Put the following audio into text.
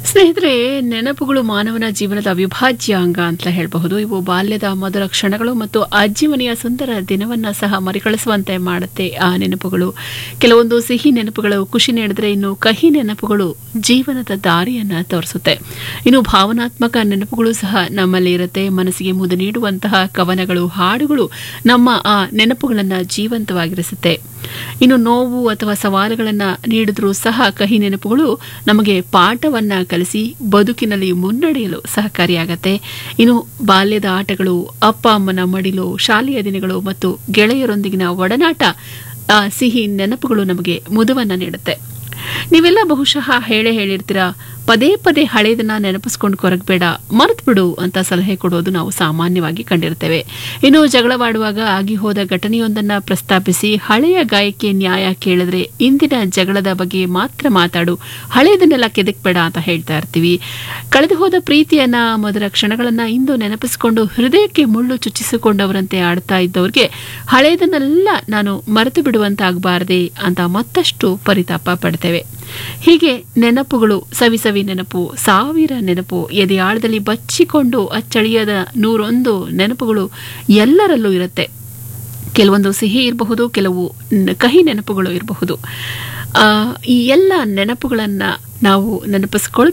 ಸ್ನೇಹಿತರೆ ನೆನಪುಗಳು ಮಾನವನ ಜೀವನದ ಅವಿಭಾಜ್ಯ ಅಂಗ ಅಂತ ಹೇಳಬಹುದು ಇವು ಬಾಲ್ಯದ ಮೊದಲ ಕ್ಷಣಗಳು ಮತ್ತು ಅಜ್ಜಿಮನೆಯ ಸುಂದರ ದಿನವನ್ನ ಸಹ ಮರಿಕಳಿಸುವಂತೆ ಮಾಡುತ್ತೆ ಆ ನೆನಪುಗಳು ಕೆಲವೊಂದು ಸಿಹಿ ನೆನಪುಗಳು ಖುಷಿ ನೀಡಿದ್ರೆ ಇನ್ನು ಕಹಿ ನೆನಪುಗಳು ಜೀವನದ ದಾರಿಯನ್ನ ತೋರಿಸುತ್ತೆ ಇನ್ನು ಭಾವನಾತ್ಮಕ ನೆನಪುಗಳು ಸಹ ನಮ್ಮಲ್ಲಿ ಇರುತ್ತೆ ಮನಸ್ಸಿಗೆ ಮುದ ನೀಡುವಂತಹ ಕವನಗಳು ಹಾಡುಗಳು ನಮ್ಮ ಆ ನೆನಪುಗಳನ್ನ ಜೀವಂತವಾಗಿರಿಸುತ್ತೆ ಇನ್ನು ನೋವು ಅಥವಾ ಸವಾಲುಗಳನ್ನ ನೀಡಿದ್ರೂ ಸಹ ಕಹಿ ನೆನಪುಗಳು ನಮಗೆ ಪಾಠವನ್ನ ಕಲಿಸಿ ಬದುಕಿನಲ್ಲಿ ಮುನ್ನಡೆಯಲು ಸಹಕಾರಿಯಾಗತ್ತೆ ಇನ್ನು ಬಾಲ್ಯದ ಆಟಗಳು ಅಪ್ಪ ಅಮ್ಮನ ಮಡಿಲು ಶಾಲೆಯ ದಿನಗಳು ಮತ್ತು ಗೆಳೆಯರೊಂದಿಗಿನ ಒಡನಾಟ ಆ ಸಿಹಿ ನೆನಪುಗಳು ನಮಗೆ ಮುದವನ್ನ ನೀಡುತ್ತೆ ನೀವೆಲ್ಲ ಬಹುಶಃ ಹೇಳೇ ಹೇಳಿರ್ತೀರಾ ಪದೇ ಪದೇ ಹಳೆಯದನ್ನ ನೆನಪಿಸ್ಕೊಂಡು ಕೊರಗಬೇಡ ಮರೆತು ಬಿಡು ಅಂತ ಸಲಹೆ ಕೊಡೋದು ನಾವು ಸಾಮಾನ್ಯವಾಗಿ ಕಂಡಿರ್ತೇವೆ ಇನ್ನು ಜಗಳವಾಡುವಾಗ ಆಗಿ ಹೋದ ಘಟನೆಯೊಂದನ್ನ ಪ್ರಸ್ತಾಪಿಸಿ ಹಳೆಯ ಗಾಯಕ್ಕೆ ನ್ಯಾಯ ಕೇಳಿದ್ರೆ ಇಂದಿನ ಜಗಳದ ಬಗ್ಗೆ ಮಾತ್ರ ಮಾತಾಡು ಹಳೆಯದನ್ನೆಲ್ಲ ಕೆದಕ್ಬೇಡ ಅಂತ ಹೇಳ್ತಾ ಇರ್ತೀವಿ ಕಳೆದು ಹೋದ ಪ್ರೀತಿಯನ್ನ ಮೊದಲ ಕ್ಷಣಗಳನ್ನ ಇಂದು ನೆನಪಿಸಿಕೊಂಡು ಹೃದಯಕ್ಕೆ ಮುಳ್ಳು ಚುಚ್ಚಿಸಿಕೊಂಡವರಂತೆ ಆಡ್ತಾ ಇದ್ದವ್ರಿಗೆ ಹಳೆಯದನ್ನೆಲ್ಲ ನಾನು ಮರೆತು ಬಿಡುವಂತಾಗಬಾರದೆ ಅಂತ ಮತ್ತಷ್ಟು ಪರಿತಾಪ ಪಡ್ತೇವೆ ಹೀಗೆ ನೆನಪುಗಳು ಸವಿ ಸವಿ ನೆನಪು ಸಾವಿರ ನೆನಪು ಎದೆಯಾಳದಲ್ಲಿ ಬಚ್ಚಿಕೊಂಡು ಅಚ್ಚಳಿಯದ ನೂರೊಂದು ನೆನಪುಗಳು ಎಲ್ಲರಲ್ಲೂ ಇರುತ್ತೆ ಕೆಲವೊಂದು ಸಿಹಿ ಇರಬಹುದು ಕೆಲವು ನ- ಕಹಿ ನೆನಪುಗಳು ಇರಬಹುದು ಆ, ಈ ಎಲ್ಲ ನೆನಪುಗಳನ್ನ ನಾವು ನೆನಪಿಸ್ಕೊಳ್ತಾ